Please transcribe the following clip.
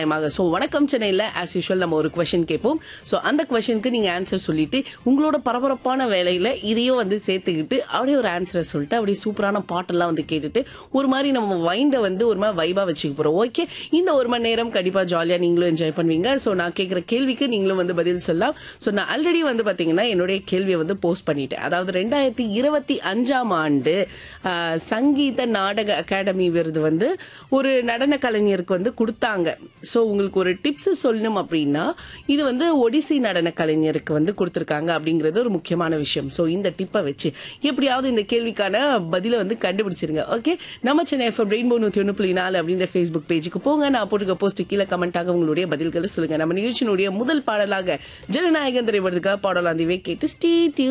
கட்டாயமாக ஸோ வணக்கம் சென்னையில் ஆஸ் யூஷுவல் நம்ம ஒரு கொஷின் கேட்போம் ஸோ அந்த கொஷனுக்கு நீங்க ஆன்சர் சொல்லிட்டு உங்களோட பரபரப்பான வேலையில இதையும் வந்து சேர்த்துக்கிட்டு அப்படியே ஒரு ஆன்சரை சொல்லிட்டு அப்படியே சூப்பரான பாட்டெல்லாம் வந்து கேட்டுட்டு ஒரு மாதிரி நம்ம மைண்டை வந்து ஒரு மாதிரி வைபா வச்சுக்க போறோம் ஓகே இந்த ஒரு மணி நேரம் கண்டிப்பா ஜாலியா நீங்களும் என்ஜாய் பண்ணுவீங்க ஸோ நான் கேட்குற கேள்விக்கு நீங்களும் வந்து பதில் சொல்லலாம் ஸோ நான் ஆல்ரெடி வந்து பாத்தீங்கன்னா என்னுடைய கேள்வியை வந்து போஸ்ட் பண்ணிட்டேன் அதாவது ரெண்டாயிரத்தி இருபத்தி அஞ்சாம் ஆண்டு ஆஹ், சங்கீத நாடக அகாடமி விருது வந்து ஒரு நடன கலைஞருக்கு வந்து கொடுத்தாங்க ஸோ உங்களுக்கு ஒரு டிப்ஸ் சொல்லணும் அப்படின்னா இது வந்து ஒடிசி நடன கலைஞருக்கு வந்து கொடுத்துருக்காங்க அப்படிங்கிறது ஒரு முக்கியமான விஷயம் ஸோ இந்த டிப்பை வச்சு எப்படியாவது இந்த கேள்விக்கான பதிலை வந்து கண்டுபிடிச்சிருங்க ஓகே நம்ம சென்னை எஃப்எம் ரெயின்போ நூற்றி ஒன்று புள்ளி நாலு அப்படின்ற ஃபேஸ்புக் பேஜுக்கு போங்க நான் போட்டுக்க போஸ்ட் கீழே கமெண்டாக உங்களுடைய பதில்களை சொல்லுங்க நம்ம நிகழ்ச்சியினுடைய முதல் பாடலாக ஜனநாயகன் திரைப்படத்துக்காக பாடலாம் கேட்டு ஸ்டே